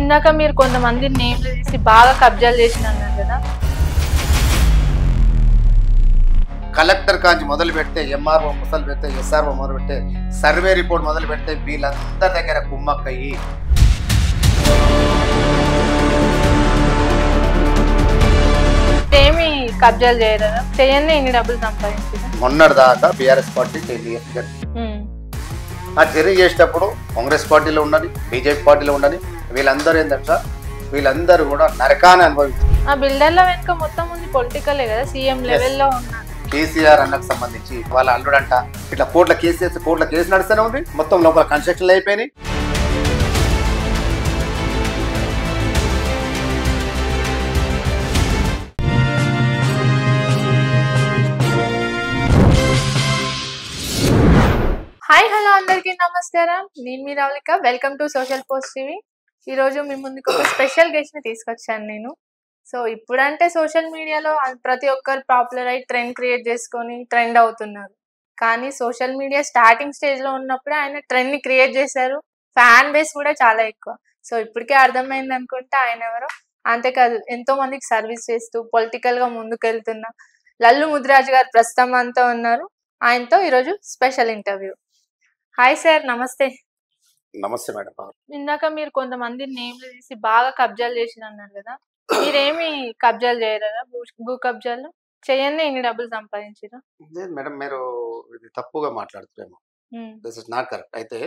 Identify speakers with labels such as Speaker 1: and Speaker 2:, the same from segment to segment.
Speaker 1: ఇందాక మీరు కొంతమంది నేమ్లు తీసి బాగా కబ్జాలు చేసిన అన్నారు కదా
Speaker 2: కలెక్టర్ కాంచి మొదలు పెడితే ఎంఆర్ఓ మొదలు పెడితే ఎస్ఆర్ఓ మొదలు పెడితే సర్వే రిపోర్ట్ మొదలు పెడితే వీళ్ళందరి దగ్గర కుమ్మక్కయ్యి
Speaker 1: ఏమి కబ్జాలు చేయలేదా చేయండి ఇన్ని డబ్బులు సంపాదించింది
Speaker 2: మొన్నటి దాకా బీఆర్ఎస్ పార్టీ తెలియదు ఆ చర్య చేసేటప్పుడు కాంగ్రెస్ పార్టీలో ఉండని బీజేపీ పార్టీలో ఉండని వీళ్ళందరూ ఏంటంటే వీళ్ళందరూ కూడా నరకాన్ని అనుభవించారు
Speaker 1: ఆ బిల్డర్ల వెనుక మొత్తం ఉంది పొలిటికలే కదా సీఎం లెవెల్లో ఉన్నారు
Speaker 2: కేసీఆర్ అన్నకు సంబంధించి వాళ్ళ అల్లుడంట ఇట్లా కోట్ల కేసు చేస్తే కోట్ల కేసు నడుస్తూనే ఉంది మొత్తం లోపల కన్స్ట్రక్షన్లు అయిపోయినాయి
Speaker 1: హాయ్ హలో అందరికీ నమస్కారం నేను మీ Ravulika welcome to social post TV ఈ రోజు మీ ముందుకు ఒక స్పెషల్ గెస్ట్ ని తీసుకొచ్చాను నేను సో ఇప్పుడంటే సోషల్ మీడియాలో ప్రతి ఒక్కరు పాపులర్ అయి ట్రెండ్ క్రియేట్ చేసుకొని ట్రెండ్ అవుతున్నారు కానీ సోషల్ మీడియా స్టార్టింగ్ స్టేజ్ లో ఉన్నప్పుడే ఆయన ట్రెండ్ ని క్రియేట్ చేశారు ఫ్యాన్ బేస్ కూడా చాలా ఎక్కువ సో ఇప్పటికే అర్థమైంది అనుకుంటే ఆయన ఎవరో అంతేకాదు ఎంతో మందికి సర్వీస్ చేస్తూ పొలిటికల్ గా ముందుకు వెళ్తున్న లల్లు ముదిరాజు గారు ప్రస్తుతం అంతా ఉన్నారు ఆయనతో ఈరోజు స్పెషల్ ఇంటర్వ్యూ హాయ్ సార్ నమస్తే
Speaker 2: నమస్తే మేడం
Speaker 1: ఇందాక మీరు కొంతమంది నేమ్లు తీసి బాగా కబ్జాలు చేసిన అన్నారు కదా మీరేమి కబ్జాలు చేయలేదా భూ భూ కబ్జాలు చేయండి ఇన్ని డబ్బులు సంపాదించారు
Speaker 2: లేదు మేడం మీరు ఇది తప్పుగా మాట్లాడుతున్నాము దిస్ ఇస్ నాట్ కరెక్ట్ అయితే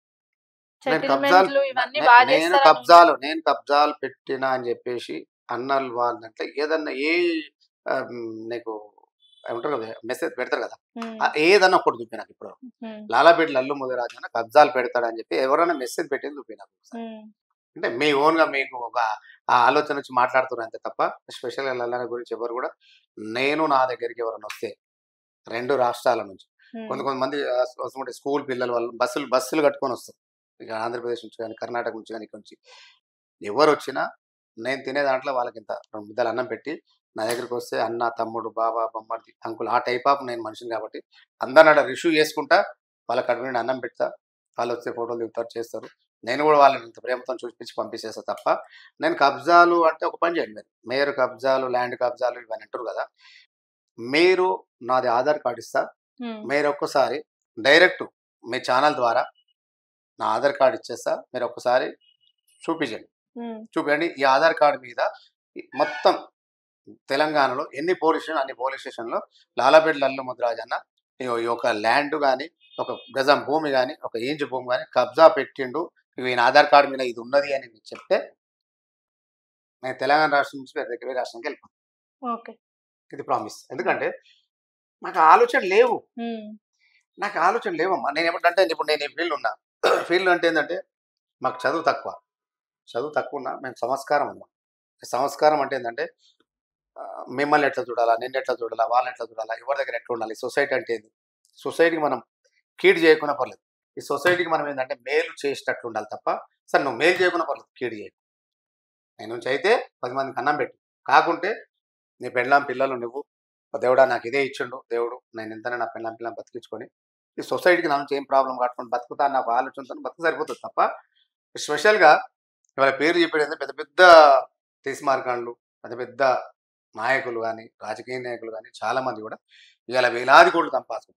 Speaker 2: నేను కబ్జాలు
Speaker 1: సెటిల్మెంట్లు ఇవన్నీ బాగా
Speaker 2: నేను
Speaker 1: చేస్తారని
Speaker 2: కబ్జాలు నేను కబ్జాలు పెట్టినా అని చెప్పేసి అన్నలు వాళ్ళంటే ఏదన్నా ఏ ఆ, మ్, నీకు ఏమంటారు కదా మెసేజ్ పెడతారు కదా
Speaker 1: ఉమ్,
Speaker 2: ఆ, ఏదన్నా ఒకటి చూపి నాకు ఇప్పుడు
Speaker 1: ఉమ్,
Speaker 2: లాలాపేట లల్లు ముదిరాజు అన్న కబ్జాలు పెడతాడని చెప్పి ఎవరైనా మెసేజ్ పెట్టింది చూపి నాకు ఒకసారి.
Speaker 1: ఉమ్,
Speaker 2: అంటే మీ ఓన్ గా మీకు ఒక ఆ ఆలోచన వచ్చి మాట్లాడుతున్నారు అంతే తప్ప స్పెషల్ గా లల్లని గురించి ఎవరు కూడా నేను నా దగ్గరికి ఎవరైనా వస్తే రెండు రాష్ట్రాల నుంచి
Speaker 1: ఉమ్,
Speaker 2: కొంత కొంతమంది ఆ, వస్తుంటే స్కూల్ పిల్లల వాళ్ళు బస్సులు బస్సులు కట్టుకొని వస్తారు ఇక ఆంధ్రప్రదేశ్ నుంచి కానీ కర్ణాటక నుంచి కానీ ఇక్కడ నుంచి ఎవరు వచ్చినా నేను తినే దాంట్లో వాళ్ళకి ఇంత రెండు ముద్దలు అన్నం పెట్టి నా దగ్గరికి వస్తే అన్న తమ్ముడు బాబా బొమ్మడి అంకుల్ ఆ టైప్ ఆఫ్ నేను మనిషిని కాబట్టి అందరిని అలా రిష్యూ చేసుకుంటా వాళ్ళ కడుపు నుండి అన్నం పెడతా వాళ్ళు వస్తే ఫోటోలు దిగుతారు చేస్తారు నేను కూడా వాళ్ళని ఇంత ప్రేమతో చూపించి పంపించేస్తా తప్ప నేను కబ్జాలు అంటే ఒక పని చేయండి మీరు మేయర్ కబ్జాలు ల్యాండ్ కబ్జాలు ఇవన్నీ అంటారు కదా మీరు నాది ఆధార్ కార్డు ఇస్తా
Speaker 1: ఉమ్,
Speaker 2: మీరు ఒక్కసారి డైరెక్ట్ మీ ఛానల్ ద్వారా నా ఆధార్ కార్డు ఇచ్చేస్తా మీరు ఒక్కసారి చూపించండి
Speaker 1: ఉమ్,
Speaker 2: చూపించండి ఈ ఆధార్ కార్డు మీద ఈ మొత్తం తెలంగాణలో ఎన్ని పోలీస్ స్టేషన్ అన్ని పోలీస్ స్టేషన్లో లాలాపేట లల్లు ముద్రాజ్ అన్న ఈ ఈ ఒక ల్యాండ్ కానీ ఒక గజం భూమి కానీ ఒక ఇంచు భూమి కానీ కబ్జా పెట్టిండు ఈయన ఆధార్ కార్డు మీద ఇది ఉన్నది అని మీరు చెప్తే నేను తెలంగాణ రాష్ట్రం నుంచి వేరే వేరే రాష్ట్రానికి వెళ్ళిపోతాను
Speaker 1: ఓకే
Speaker 2: ఇది ప్రామిస్ ఎందుకంటే నాకు ఆలోచన లేవు
Speaker 1: ఉమ్,
Speaker 2: నాకు ఆలోచన లేవమ్మా నేను ఏమంటే ఇప్పుడు నేను ఈ ఫీల్డ్ ఉన్నా ఫీల్డ్ అంటే ఏంటంటే మాకు చదువు తక్కువ చదువు తక్కువ ఉన్నా మేము సంస్కారం ఉన్నా సంస్కారం అంటే ఏంటంటే ఆ, మిమ్మల్ని ఎట్లా చూడాలా నిన్ను ఎట్లా చూడాలా వాళ్ళని ఎట్లా చూడాలా ఎవరి దగ్గర ఎట్లా ఉండాలి సొసైటీ అంటే ఏంది సొసైటీకి మనం కీడు చేయకుండా పర్లేదు ఈ సొసైటీకి మనం ఏంటంటే మేలు చేసేటట్లు ఉండాలి తప్ప సరే నువ్వు మేలు చేయకుండా పర్లేదు కీడు చేయకు నేను నుంచి అయితే పది మందికి అన్నం పెట్టు కాకుంటే నీ పెళ్ళాం పిల్లలు నువ్వు దేవుడా నాకు ఇదే ఇచ్చిండు దేవుడు నేను ఎంతనే నా పిల్లం పిల్లం బతికించుకొని ఈ సొసైటీకి నా నుంచి ఏం ప్రాబ్లం కాకుండా బతుకుతా అన్న ఒక ఆలోచనతో బతుకు సరిపోతుంది తప్ప స్పెషల్గా ఇవాళ పేరు చెప్పేది ఏంటంటే పెద్ద పెద్ద తీసి మార్గాళ్ళు పెద్ద పెద్ద నాయకులు కానీ రాజకీయ నాయకులు కానీ చాలా మంది కూడా ఇవాళ వేలాది కోట్లు సంపాదించుకుంటారు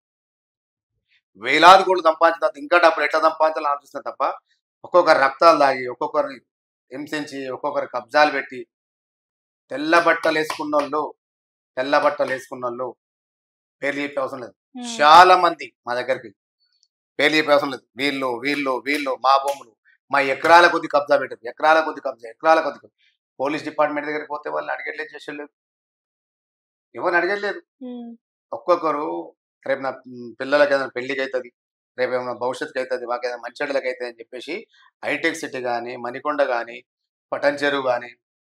Speaker 2: వేలాది కోట్లు సంపాదించిన తర్వాత ఇంకా డబ్బులు ఎట్లా సంపాదించాలని ఆలోచిస్తున్నారు తప్ప ఒక్కొక్కరు రక్తాలు తాగి ఒక్కొక్కరిని హింసించి ఒక్కొక్కరు కబ్జాలు పెట్టి తెల్ల బట్టలు వేసుకున్న వాళ్ళు తెల్ల బట్టలు వేసుకున్న వాళ్ళు పేర్లు చెప్పే అవసరం లేదు
Speaker 1: ఉమ్,
Speaker 2: చాలా మంది మా దగ్గరికి పేర్లు చెప్పే అవసరం లేదు వీళ్ళు వీళ్ళు వీళ్ళు మా భూములు మా ఎకరాల కొద్ది కబ్జా పెట్టారు ఎకరాల కొద్ది కబ్జా ఎకరాల కొద్ది కబ్జా. పోలీస్ డిపార్ట్మెంట్ దగ్గరికి పోతే వాళ్ళు అడిగట్లేదు చేసేలేదు ఎవరిని అడగట్లేదు
Speaker 1: ఉమ్,
Speaker 2: ఒక్కొక్కరు రేపు నా మ్, పిల్లలకి ఏదైనా పెళ్లికి అవుతుంది రేపు ఏమైనా భవిష్యత్తుకి అవుతుంది మాకు ఏదైనా మంచి చెడ్డలకి అవుతుంది అని చెప్పేసి హైటెక్ సిటీ కానీ మణికొండ కానీ పటన్ చెరువు కానీ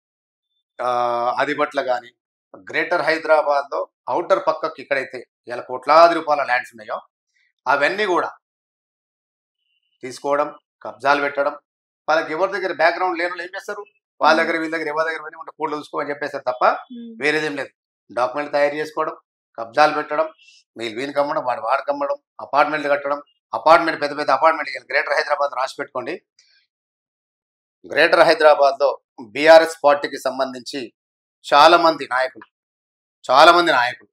Speaker 2: ఆదిబట్ల కానీ గ్రేటర్ హైదరాబాద్లో అవుటర్ పక్కకి ఇక్కడైతే ఇలా కోట్లాది రూపాయల ల్యాండ్స్ ఉన్నాయో అవన్నీ కూడా తీసుకోవడం కబ్జాలు పెట్టడం వాళ్ళకి ఎవరి దగ్గర బ్యాక్గ్రౌండ్ లేని వాళ్ళు ఏం చేస్తారు వాళ్ళ దగ్గర వీళ్ళ దగ్గర ఎవరి దగ్గర పోయినా ఉంటే కోట్లు చూసుకోమని చెప్పేస్తారు తప్ప
Speaker 1: ఉమ్,
Speaker 2: వేరేదేం లేదు డాక్యుమెంట్ తయారు చేసుకోవడం కబ్జాలు పెట్టడం వీళ్ళు వీనికి అమ్మడం వాడు వాడికి అమ్మడం అపార్ట్మెంట్లు కట్టడం అపార్ట్మెంట్ పెద్ద పెద్ద అపార్ట్మెంట్ గ్రేటర్ హైదరాబాద్ రాసి పెట్టుకోండి గ్రేటర్ హైదరాబాద్లో బీఆర్ఎస్ పార్టీకి సంబంధించి చాలా మంది నాయకులు చాలా మంది నాయకులు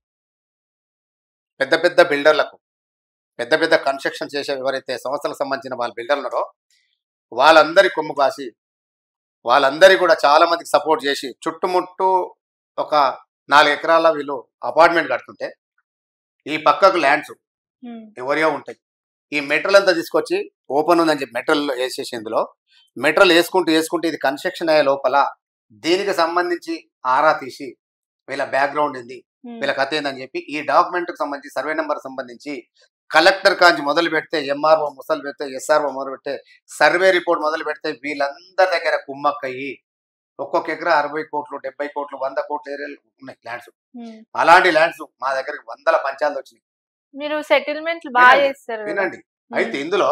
Speaker 2: పెద్ద పెద్ద బిల్డర్లకు పెద్ద పెద్ద కన్స్ట్రక్షన్ చేసే ఎవరైతే సంస్థలకు సంబంధించిన వాళ్ళ బిల్డర్లు ఉన్నారో వాళ్ళందరి కొమ్ము కాసి వాళ్ళందరి కూడా చాలా మందికి సపోర్ట్ చేసి చుట్టుముట్టు ఒక నాలుగు ఎకరాల వీళ్ళు అపార్ట్మెంట్ కడుతుంటే ఈ పక్కకు ల్యాండ్స్
Speaker 1: ఉమ్,
Speaker 2: ఎవరియో ఉంటాయి ఈ మెటీరియల్ అంతా తీసుకొచ్చి ఓపెన్ ఉందని చెప్పి మెటీరియల్ వేసేసి ఇందులో మెటీరియల్ వేసుకుంటూ వేసుకుంటూ ఇది కన్స్ట్రక్షన్ అయ్యే లోపల దీనికి సంబంధించి ఆరా తీసి వీళ్ళ బ్యాక్గ్రౌండ్ ఏంది
Speaker 1: ఉమ్,
Speaker 2: వీళ్ళ కథ ఏందని చెప్పి ఈ డాక్యుమెంట్ కు సంబంధించి సర్వే నెంబర్ సంబంధించి కలెక్టర్ కాంచి మొదలు పెడితే ఎంఆర్ఓ మొదలు పెడితే ఎస్ఆర్ఓ మొదలు పెడితే సర్వే రిపోర్ట్ మొదలు పెడితే వీళ్ళందరి దగ్గర కుమ్మక్కయ్యి ఒక్కొక్క ఎకరా అరవై కోట్లు డెబ్బై కోట్లు వంద కోట్ల ఏరియాలు ఉన్నాయి ల్యాండ్స్
Speaker 1: ఉమ్.
Speaker 2: అలాంటి ల్యాండ్స్ మా దగ్గరికి వందల పంచాలు వచ్చినాయి
Speaker 1: మీరు సెటిల్మెంట్ బాగా
Speaker 2: వినండి,
Speaker 1: చేస్తారు కదా.
Speaker 2: వినండి
Speaker 1: ఉమ్,
Speaker 2: అయితే ఇందులో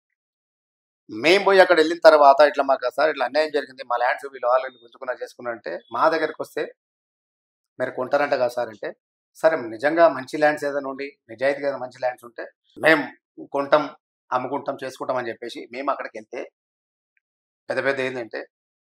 Speaker 2: మేము పోయి అక్కడ వెళ్ళిన తర్వాత ఇట్లా మాకు సార్ ఇట్లా అన్యాయం జరిగింది మా ల్యాండ్స్ వీళ్ళు వాళ్ళు వీళ్ళు గుంజుకున్నా చేసుకున్నారంటే మా దగ్గరికి వస్తే మీరు కొంటారంట కదా సార్ అంటే సరే నిజంగా మంచి ల్యాండ్స్ ఏదైనా ఉండి నిజాయితీగా ఏదైనా మంచి ల్యాండ్స్ ఉంటే మేము కొంటాం అమ్ముకుంటాం చేసుకుంటాం అని చెప్పేసి మేము అక్కడికి వెళ్తే పెద్ద పెద్ద ఏంటంటే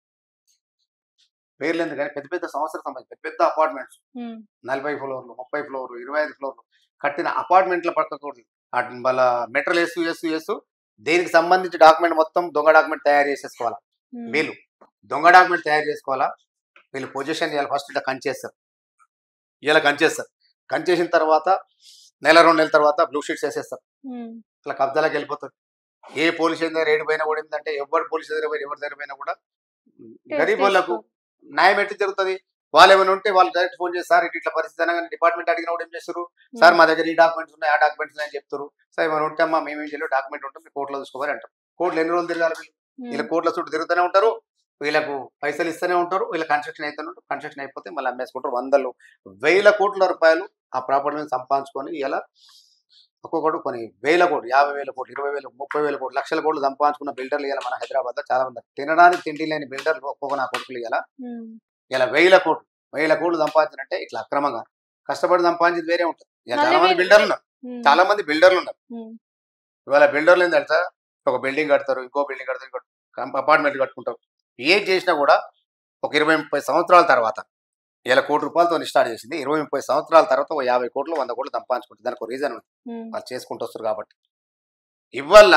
Speaker 2: పేర్లు ఎందుకు కానీ పెద్ద పెద్ద సంవత్సరం సంబంధించి పెద్ద పెద్ద అపార్ట్మెంట్స్
Speaker 1: ఉమ్,
Speaker 2: నలభై ఫ్లోర్లు ముప్పై ఫ్లోర్లు ఇరవై ఐదు ఫ్లోర్లు కట్టిన అపార్ట్మెంట్ల పక్కకూడదు మళ్ళా మెటీరియల్ వేస్తూ వేస్తూ వేస్తూ దీనికి సంబంధించి డాక్యుమెంట్ మొత్తం దొంగ డాక్యుమెంట్ తయారు చేసేసుకోవాలా
Speaker 1: ఉమ్,
Speaker 2: వీళ్ళు దొంగ డాక్యుమెంట్ తయారు చేసుకోవాలా వీళ్ళు పొజిషన్ ఇవాళ ఫస్ట్ ఇలా కంచేస్తారు ఇలా కంచేస్తారు కంచేసిన తర్వాత నెల రెండు నెలల తర్వాత బ్లూ షీట్స్ వేసేస్తారు
Speaker 1: ఉమ్,
Speaker 2: ఇట్లా కబ్జాలకు వెళ్ళిపోతారు ఏ పోలీస్ దగ్గర రేటు పైన కూడా ఏంటంటే ఎవరు పోలీస్ దగ్గర పోయిన ఎవరి దగ్గర పోయినా కూడా గరీబ్ వాళ్ళకు న్యాయం ఎట్లా జరుగుతుంది వాళ్ళు ఏమైనా ఉంటే వాళ్ళు డైరెక్ట్ ఫోన్ చేసి సార్ ఇట్లా ఇట్లా పరిస్థితి అనగానే డిపార్ట్మెంట్ అడిగిన కూడా ఏం చేస్తారు సార్ మా దగ్గర ఈ డాక్యుమెంట్స్ ఉన్నాయి ఆ డాక్యుమెంట్స్ ఉన్నాయని చెప్తారు సార్ ఏమైనా ఉంటే అమ్మా మేమేం చేయలేదు డాక్యుమెంట్ ఉంటాం మీ కోర్టులో చూసుకోవాలి అంటారు కోర్టులు ఎన్ని రోజులు తిరగాలి వీళ్ళు
Speaker 1: ఉమ్,
Speaker 2: వీళ్ళ కోర్టుల చుట్టూ తిరుగుతూనే ఉంటారు వీళ్ళకు పైసలు ఇస్తూనే ఉంటారు వీళ్ళ కన్స్ట్రక్షన్ అవుతూనే ఉంటారు కన్స్ట్రక్షన్ అయిపోతే మళ్ళీ అమ్మేసుకుంటారు వందలు వేల కోట్ల రూపాయలు ఆ ప్రాపర్టీ మీద సంపాదించుకొని ఇలా ఒక్కొక్కటి కొన్ని వేల కోట్లు యాభై వేల కోట్లు ఇరవై వేల ముప్పై వేల కోట్లు లక్షల కోట్లు సంపాదించుకున్న బిల్డర్లు ఇలా మన హైదరాబాద్లో చాలా మంది తినడానికి తిండి లేని బిల్డర్లు ఒక్కొక్క నా కొడుకులు ఇలా
Speaker 1: ఉమ్,
Speaker 2: ఇలా వేల కోట్లు వేల కోట్లు సంపాదించారంటే ఇట్లా అక్రమంగా కష్టపడి సంపాదించేది వేరే ఉంటుంది ఇలా
Speaker 1: మళ్ళీ
Speaker 2: చాలా మంది
Speaker 1: వీళ్ళు-
Speaker 2: బిల్డర్లు ఉన్నారు
Speaker 1: ఉమ్,
Speaker 2: చాలా మంది బిల్డర్లు ఉన్నారు
Speaker 1: ఉమ్,
Speaker 2: ఇవాళ బిల్డర్లు ఏంటి తెలుసా ఒక బిల్డింగ్ కడతారు ఇంకో బిల్డింగ్ కడతారు ఇంకో అపార్ట్మెంట్ కట్టుకుంటారు ఏం చేసినా కూడా ఒక ఇరవై ముప్పై సంవత్సరాల తర్వాత ఇలా కోటి రూపాయలతో స్టార్ట్ చేసింది ఇరవై ముప్పై సంవత్సరాల తర్వాత ఒక యాభై కోట్లు వంద కోట్లు సంపాదించుకుంటుంది దానికి ఒక రీజన్ ఉంది
Speaker 1: ఉమ్,
Speaker 2: వాళ్ళు చేసుకుంటూ వస్తారు కాబట్టి ఇవల్ల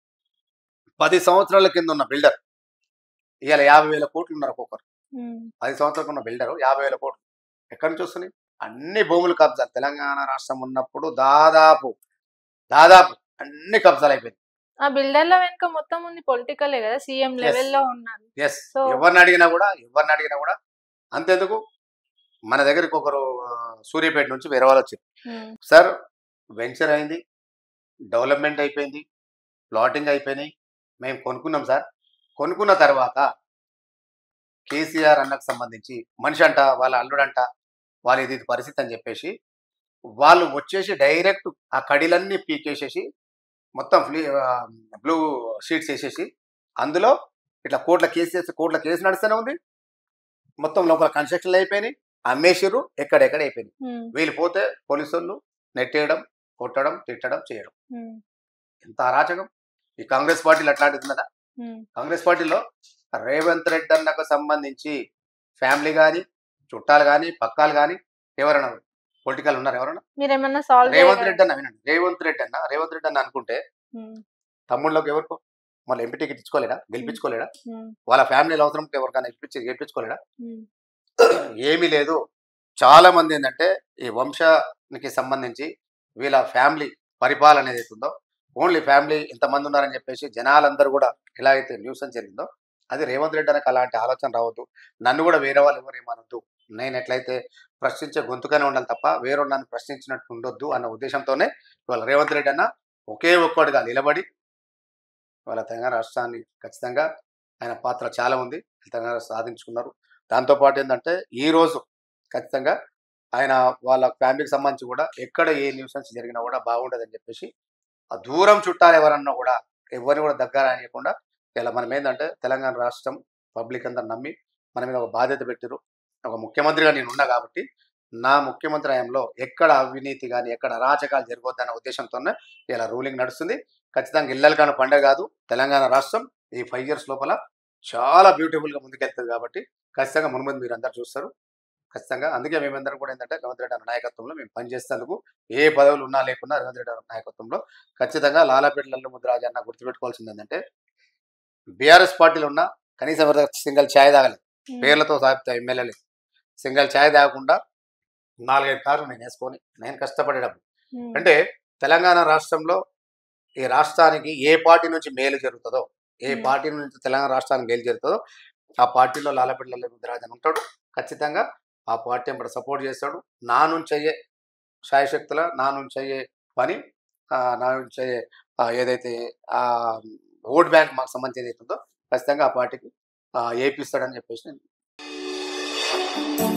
Speaker 2: పది సంవత్సరాల కింద ఉన్న బిల్డర్ ఇవాళ యాభై వేల కోట్లు ఉన్నారు ఒక్కొక్కరు
Speaker 1: ఉమ్,
Speaker 2: పది సంవత్సరాలకు ఉన్న బిల్డర్ యాభై వేల కోట్లు ఎక్కడి నుంచి వస్తున్నాయి అన్ని భూములు కబ్జాలు తెలంగాణ రాష్ట్రం ఉన్నప్పుడు దాదాపు దాదాపు అన్ని కబ్జాలు అయిపోయింది
Speaker 1: ఆ బిల్డర్ల వెనుక మొత్తం ఉంది పొలిటికలే కదా సీఎం లెవెల్లో ఉన్నారు
Speaker 2: ఎస్
Speaker 1: So-
Speaker 2: ఎవరిని అడిగినా కూడా ఎవరిని అడిగినా కూడా అంతెందుకు మన దగ్గరికి ఒకరు ఆ, సూర్యాపేట నుంచి వేరే వాళ్ళు వచ్చారు
Speaker 1: ఉమ్,
Speaker 2: సార్ వెంచర్ అయింది డెవలప్మెంట్ అయిపోయింది ప్లాటింగ్ అయిపోయినాయి మేము కొనుక్కున్నాం సార్ కొనుక్కున్న తర్వాత కేసీఆర్ అన్నకు సంబంధించి మనిషి అంట వాళ్ళ అల్లుడంట వాళ్ళ ఇది ఇది పరిస్థితి అని చెప్పేసి వాళ్ళు వచ్చేసి డైరెక్ట్ ఆ కడీలన్నీ పీకేసేసి మొత్తం ఫ్లీ బ్లూ షీట్స్ వేసేసి అందులో ఇట్లా కోట్ల కేసు చేస్తే కోట్ల కేసు నడుస్తూనే ఉంది మొత్తం లోపల కన్స్ట్రక్షన్లు అయిపోయినాయి అమ్మేసిర్రు ఎక్కడెక్కడ అయిపోయినాయి
Speaker 1: ఉమ్,
Speaker 2: వీళ్ళు పోతే పోలీసు వాళ్ళు నెట్టేయడం కొట్టడం తిట్టడం చేయడం
Speaker 1: ఉమ్,
Speaker 2: ఎంత అరాచకం ఈ కాంగ్రెస్ పార్టీలో అట్లాంటిది ఉన్నదా
Speaker 1: ఉమ్,
Speaker 2: కాంగ్రెస్ పార్టీలో రేవంత్ రెడ్డి అన్నకు సంబంధించి ఫ్యామిలీ కానీ చుట్టాలు కానీ పక్కాలు కానీ ఎవరైనా పొలిటికల్ ఉన్నారు ఎవరైనా
Speaker 1: మీరేమన్నా సాల్వ్
Speaker 2: రేవంత్ రెడ్డి అన్న వినండి రేవంత్ రెడ్డి అన్న రేవంత్ రెడ్డి అన్న అనుకుంటే తమ్ముళ్ళకి ఎవరికో మళ్ళీ ఎంపీ టికెట్ ఇచ్చుకోలేడా గెలిపించుకోలేడా వాళ్ళ ఫ్యామిలీలో అవసరం ఉంటే ఎవరికైనా ఇప్పించి గెలిపించుకోలేడా ఏమీ లేదు చాలా మంది ఏంటంటే ఈ వంశానికి సంబంధించి వీళ్ళ ఫ్యామిలీ పరిపాలన ఏదైతే ఉందో ఓన్లీ ఫ్యామిలీ ఇంతమంది ఉన్నారని చెప్పేసి జనాలందరూ కూడా ఎలా అయితే న్యూస్ అని జరిగిందో అది రేవంత్ రెడ్డి అనకు అలాంటి ఆలోచన రావద్దు నన్ను కూడా వేరే వాళ్ళు ఎవరు ఏమనొద్దు నేను ఎట్లయితే ప్రశ్నించే గొంతుగానే ఉండాలి తప్ప వేరే నన్ను ప్రశ్నించినట్టు ఉండొద్దు అన్న ఉద్దేశంతోనే ఇవాళ రేవంత్ రెడ్డి అన్న ఒకే ఒక్కడిగా నిలబడి వాళ్ళ తెలంగాణ రాష్ట్రాన్ని ఖచ్చితంగా ఆయన పాత్ర చాలా ఉంది తెలంగాణ సాధించుకున్నారు దాంతోపాటు ఏంటంటే ఈ రోజు ఖచ్చితంగా ఆయన వాళ్ళ ఫ్యామిలీకి సంబంధించి కూడా ఎక్కడ ఏ న్యూసెన్స్ జరిగినా కూడా బాగుండదని చెప్పేసి ఆ దూరం చుట్టాలు ఎవరన్నా కూడా ఎవరిని కూడా దగ్గర అనేయకుండా ఇలా మనం ఏంటంటే తెలంగాణ రాష్ట్రం పబ్లిక్ అందరు నమ్మి మన మీద ఒక బాధ్యత పెట్టారు ఒక ముఖ్యమంత్రిగా నేను ఉన్నా కాబట్టి నా ముఖ్యమంత్రి హయాంలో ఎక్కడ అవినీతి కానీ ఎక్కడ అరాచకాలు జరగొద్దన్న ఉద్దేశంతోనే ఇలా రూలింగ్ నడుస్తుంది ఖచ్చితంగా ఇళ్ళలు కాని పండగ కాదు తెలంగాణ రాష్ట్రం ఈ ఫైవ్ ఇయర్స్ లోపల చాలా బ్యూటిఫుల్గా ముందుకెళ్తుంది కాబట్టి ఖచ్చితంగా మునుమంది మీరు అందరు చూస్తారు ఖచ్చితంగా అందుకే మేమందరం కూడా ఏంటంటే రేవంత్ రెడ్డి అన్న నాయకత్వంలో మేము పనిచేసేందుకు ఏ పదవులు ఉన్నా లేకున్నా రేవంత్ రెడ్డి అన్న నాయకత్వంలో ఖచ్చితంగా లాలాపేట లల్లు ముద్రాజు అన్న గుర్తుపెట్టుకోవాల్సింది ఏంటంటే బీఆర్ఎస్ పార్టీలో ఉన్న కనీసం ఎవరి దగ్గర సింగిల్ ఛాయ్ తాగలేదు పేర్లతో సాగుతాయి ఎమ్మెల్యేలు సింగిల్ ఛాయ్ తాగకుండా నాలుగైదు కార్లు నేను వేసుకొని నేను కష్టపడేటప్పుడు
Speaker 1: ఉమ్.
Speaker 2: అంటే తెలంగాణ రాష్ట్రంలో ఈ రాష్ట్రానికి ఏ పార్టీ నుంచి మేలు జరుగుతుందో ఏ
Speaker 1: Hmm.
Speaker 2: పార్టీ నుంచి తెలంగాణ రాష్ట్రానికి మేలు జరుగుతుందో ఆ పార్టీలో లాలపిల్లల ముద్రాజన్ ఉంటాడు ఖచ్చితంగా ఆ పార్టీ ఎంబడి సపోర్ట్ చేస్తాడు నా నుంచి అయ్యే శాయశక్తుల నా నుంచి అయ్యే పని ఆ, నా నుంచి అయ్యే ఆ, ఏదైతే ఆ ఓట్ బ్యాంక్ మాకు సంబంధించి ఏదైతే ఉందో ఖచ్చితంగా ఆ పార్టీకి ఆ, ఏపిస్తాడని చెప్పేసి నేను